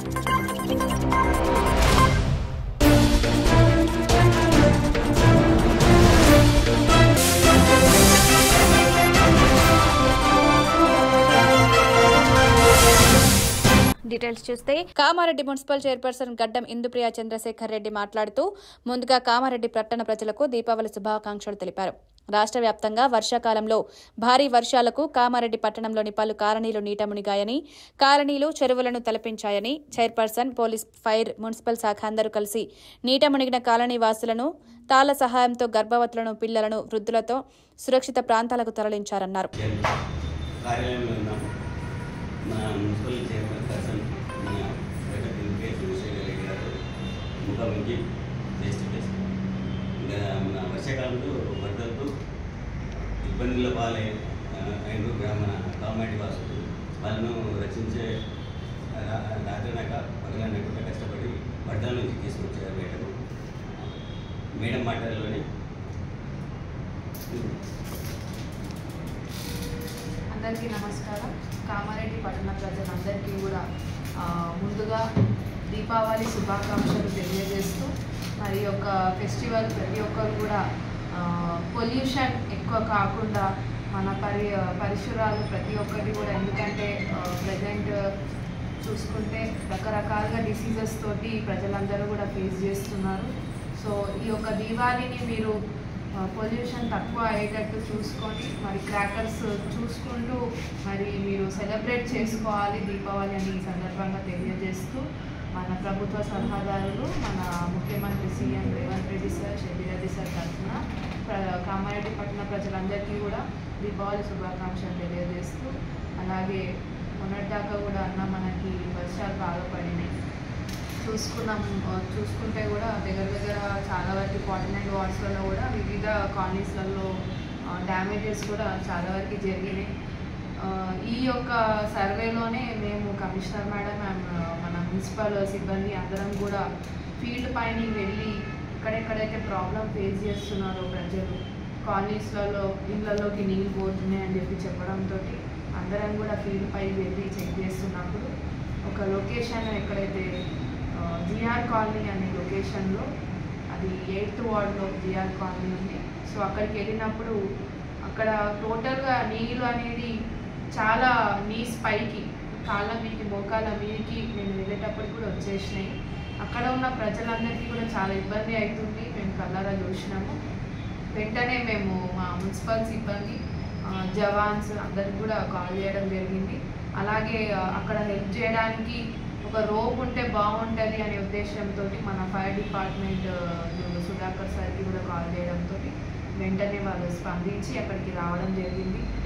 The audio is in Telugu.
డీటెయిల్స్ చూస్తే కామారెడ్డి మున్సిపల్ చైర్పర్సన్ గడ్డం ఇందుప్రియ చంద్రశేఖర్ రెడ్డి మాట్లాడుతూ ముందుగా కామారెడ్డి పట్టణ ప్రజలకు దీపావళి శుభాకాంక్షలు తెలిపారు రాష్ట్ర వ్యాప్తంగా వర్షాకాలంలో భారీ వర్షాలకు కామారెడ్డి పట్టణంలోని పలు కాలనీలు నీట మునిగాయని కాలనీలు చెరువులను తలపించాయని చైర్పర్సన్ పోలీస్ ఫైర్ మున్సిపల్ శాఖ అందరూ కలిసి నీట మునిగిన కాలనీ వాసులను తాళ్ల సహాయంతో గర్భవతులను పిల్లలను వృద్ధులతో సురక్షిత ప్రాంతాలకు తరలించారన్నారు కార్యాలయంలో ఉన్నాము మన మున్సిపల్ చైర్మన్ పర్సన్ మన వెంకట వెంకటే చంద్రశేఖర్ రెడ్డి గారు ముఖాముఖి ఫేస్ టు ఫేస్ ఇంకా మన వర్షాకాలంలో వరదలతో ఇబ్బందుల పాలే ఆ, అయిన మన కామారెడ్డి వాసులు వాళ్ళను రక్షించే రా- రాత్రనక పగలనక కష్టపడి వరదల నుంచి తీసుకొచ్చారు మేడం మేడం మాటల్లోనే అందరికీ నమస్కారం కామారెడ్డి పట్టణ ప్రజలందరికీ కూడా ఆ, ముందుగా దీపావళి శుభాకాంక్షలు తెలియజేస్తూ మరి యొక్క ఫెస్టివల్ ప్రతి ఒక్కరు కూడా పొల్యూషన్ ఎక్కువ కాకుండా మన పరి పరిసరాలు ప్రతి ఒక్కటి కూడా ఎందుకంటే ప్రజెంట్ చూసుకుంటే రకరకాలుగా డిసీజెస్ తోటి ప్రజలందరూ కూడా ఫేస్ చేస్తున్నారు సో ఈ యొక్క దీవాళిని మీరు పొల్యూషన్ తక్కువ అయ్యేటట్టు చూసుకొని మరి క్రాకర్స్ చూసుకుంటూ మరి మీరు సెలబ్రేట్ చేసుకోవాలి దీపావళి అని ఈ సందర్భంగా తెలియజేస్తూ మన ప్రభుత్వ సలహాదారులు మన ముఖ్యమంత్రి సీఎం రేవంత్ రెడ్డి సార్ షెడ్డిరెడ్డి సార్ తరఫున ప్ర- కామారెడ్డి పట్టణ ప్రజలందరికీ కూడా దీపావళి శుభాకాంక్షలు తెలియజేస్తూ అలాగే మొన్నటిదాకా కూడా అన్న మనకి వర్షాలు బాగా పడినాయి చూసుకున్నాం ఆ, చూసుకుంటే కూడా దగ్గర దగ్గర చాలా వరకు ఫార్టీ నైన్ వార్డ్స్లలో కూడా వివిధ కాలనీస్లలో డ్యామేజెస్ కూడా చాలా వరకు జరిగినాయి ఆ, ఈ యొక్క సర్వేలోనే మేము కమిషనర్ మేడం అండ్ మన మున్సిపల్ సిబ్బంది అందరం కూడా ఫీల్డ్ పైన వెళ్ళి ఎక్కడెక్కడైతే ప్రాబ్లం ఫేస్ చేస్తున్నారో ప్రజలు కాలనీస్లలో ఇళ్ళలోకి నీళ్ళు పోతున్నాయి అని చెప్పి చెప్పడంతో అందరం కూడా ఫీల్డ్ పై వెళ్ళి చెక్ చేస్తున్నప్పుడు ఒక లొకేషన్ ఎక్కడైతే జిఆర్ కాలనీ అనే లొకేషన్లో అది ఎయిత్ వార్డ్లో జిఆర్ కాలనీ ఉంది సో అక్కడికి వెళ్ళినప్పుడు అక్కడ టోటల్గా నీళ్ళు అనేది చాలా నీస్ పైకి కాళ్ళ మీదకి మోకాళ్ళ మీదకి నేను వెళ్ళేటప్పుడు కూడా వచ్చేసినాయి అక్కడ ఉన్న ప్రజలందరికీ కూడా చాలా ఇబ్బంది అవుతుంది మేము కళ్ళారా చూసినాము వెంటనే మేము మా మున్సిపల్ సిబ్బంది ఆ, జవాన్స్ అందరికి కూడా కాల్ చేయడం జరిగింది అలాగే ఆ, అక్కడ హెల్ప్ చేయడానికి ఒక రోప్ ఉంటే బాగుంటుంది అనే ఉద్దేశంతో మన ఫైర్ డిపార్ట్మెంట్ ఆ, సుధాకర్ సార్కి కూడా కాల్ చేయడంతో వెంటనే వాళ్ళు స్పందించి అక్కడికి రావడం జరిగింది